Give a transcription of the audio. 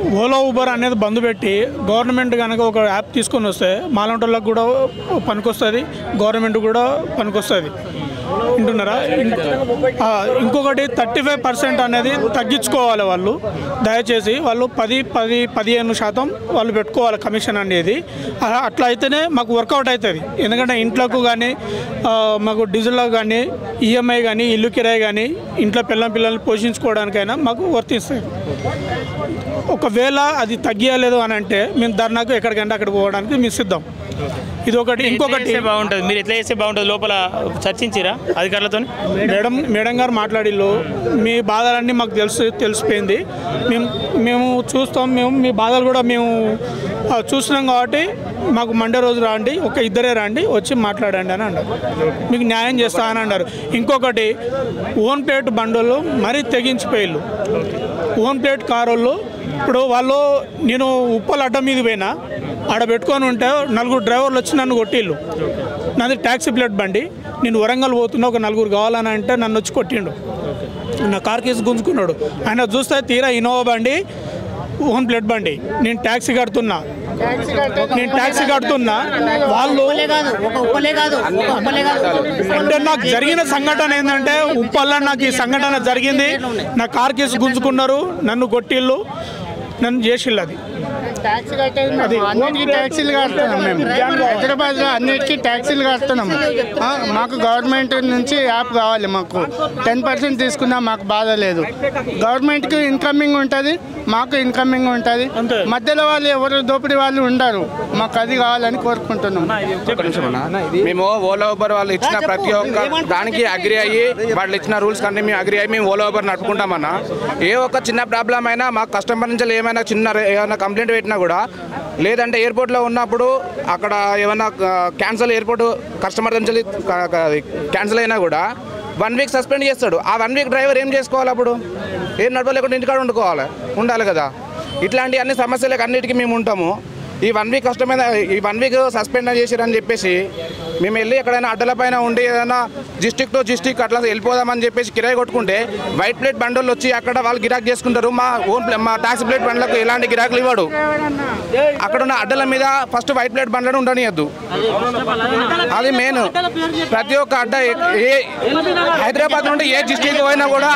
Ola Uber అనేది బంద్ పెట్టి government కనుక ఒక యాప్ తీసుకొని వస్తే మాలంటోళ్ళకి కూడా పనికొస్తుంది గవర్నమెంట్ కూడా పనికొస్తుంది వింటున్నారా ఇం- ఆ, ఇంకొకటి థర్టీ ఫైవ్ పర్సెంట్ అనేది తగ్గించుకోవాలి వాళ్ళు దయచేసి వాళ్ళు పది పది పదిహేను శాతం వాళ్ళు పెట్టుకోవాలి కమిషన్ అనేది అలా అట్లా అయితేనే మాకు వర్కౌట్ అవుతుంది ఎందుకంటే ఇంట్లోకి కానీ ఆ, మాకు డీజిల్లో కానీ ఈఎంఐ కానీ ఇల్లు కిరాయి కానీ ఇంట్లో పిల్లల పిల్లల్ని పోషించుకోవడానికైనా మాకు వర్తిస్తుంది ఒకవేళ అది తగ్గియలేదు అని అంటే మేము ధర్నాకు ఎక్కడికంటే అక్కడ పోవడానికి మేము సిద్ధం ఇది ఒకటి ఎట్లా ఇంకొకటి చేస్తే బాగుంటుంది మీరు ఎట్లా చేస్తే బాగుంటుంది లోపల చర్చించిరా అధికారులతో మేడం మేడం గారు మాట్లాడిల్లు మీ బాధలన్నీ మాకు తెలుసు తెలిసిపోయింది మేము మేము చూస్తాం మేము మీ బాధలు కూడా మేము ఆ, చూస్తున్నాం కాబట్టి మాకు మండే రోజు రండి ఒక ఇద్దరే రండి వచ్చి మాట్లాడండి అని అన్నారు మీకు న్యాయం చేస్తా అని అన్నారు ఇంకొకటి ఓన్ ప్లేట్ బండులు మరీ తెగించిపోయిల్లు ఓన్ ప్లేట్ కారోళ్ళు ఇప్పుడు వాళ్ళు నేను ఉప్పల్ అడ్డ మీద పోయినా ఆడ పెట్టుకొని ఉంటే నలుగురు డ్రైవర్లు వచ్చి నన్ను కొట్టిళ్ళు నాది ట్యాక్సీ ప్లేట్ బండి నేను వరంగల్ పోతున్నా ఒక నలుగురు కావాలని అంటే నన్ను వచ్చి కొట్టిండు నా కార్ కేసు గుంజుకున్నాడు ఆయన చూస్తే తీరా ఇన్నోవా బండి ఓన్ ప్లేట్ బండి నేను ట్యాక్సీ కడుతున్నా నేను ట్యాక్సీ కడుతున్నా వాళ్ళు కాదు ఒక ఉప్పలే కాదు ఒక ఉప్పలే కాదు అంటే నాకు జరిగిన సంఘటన ఏంటంటే ఉప్పల్లో నాకు ఈ సంఘటన జరిగింది నా కార్ కేసు గుంజుకున్నారు నన్ను కొట్టిళ్ళు నన్ను చేసిళ్ళు అది ట్యాక్సీ కట్టేది మేము అన్నిటికీ ట్యాక్సీలు కడుతున్నాం మేము హైదరాబాద్ లో అన్నిటికీ ట్యాక్సీలు కడుతున్నాం ఆ, మాకు గవర్నమెంట్ నుంచి యాప్ కావాలి మాకు టెన్ పర్సెంట్ తీసుకున్నా మాకు బాధ లేదు గవర్నమెంట్ కి ఇన్కమింగ్ ఉంటుంది మాకు ఇన్కమింగ్ ఉంటుంది అంతే. మధ్యలో వాళ్ళు ఎవరు దోపిడీ వాళ్ళు ఉండరు మాకు అది కావాలని కోరుకుంటున్నాం ఒక్క నిమిషం అన్న. మేము ఓలా ఊబర్ వాళ్ళు ఇచ్చిన ప్రతి ఒక్క దానికి అగ్రి అయ్యి వాళ్ళు ఇచ్చిన రూల్స్ కంటే మేము అగ్రి అయ్యి మేము ఓలా ఊబర్ నడుపుకుంటామన్నా ఏ ఒక్క చిన్న ప్రాబ్లం అయినా మా కస్టమర్ నుంచి ఏమైనా చిన్న రే- ఏమైనా కంప్లైంట్ పెట్టినా కూడా లేదంటే ఎయిర్పోర్ట్లో ఉన్నప్పుడు అక్కడ ఏమైనా క్యాన్సల్ ఎయిర్పోర్ట్ కస్టమర్ నుంచి క్యాన్సిల్ అయినా కూడా వన్ వీక్ సస్పెండ్ చేస్తాడు ఆ వన్ వీక్ డ్రైవర్ ఏం చేసుకోవాలి అప్పుడు ఏం నడవలేకుండా ఇంటికాడ వండుకోవాలి ఉండాలి కదా ఇట్లాంటి అన్ని సమస్యలకు అన్నిటికీ మేము ఉంటాము ఈ వన్ వీక్ కష్టమైన ఈ వన్ వీక్ సస్పెండ్ చేసిరని చెప్పేసి మేము వెళ్ళి ఎక్కడైనా అడ్డల పైన ఉండి ఏదైనా డిస్టిక్ టు డిస్టిక్ అట్లా వెళ్ళిపోదామని చెప్పేసి కిరాయి కొట్టుకుంటే వైట్ ప్లేట్ బండ్లు వచ్చి అక్కడ వాళ్ళు గిరాక్ చేసుకుంటారు మా ఓన్ ప్లే- మా టాక్సీ ప్లేట్ బండ్లకు ఎలాంటి గిరాకులు ఇవ్వడు అక్కడ ఉన్న అడ్డల మీద ఫస్ట్ వైట్ ప్లేట్ బండ్లను ఉండనియద్దు అది మెయిన్ ప్రతి ఒక్క అడ్డ ఏ ఏ- హైదరాబాద్ నుండి ఏ డిస్టిక్ పోయినా కూడా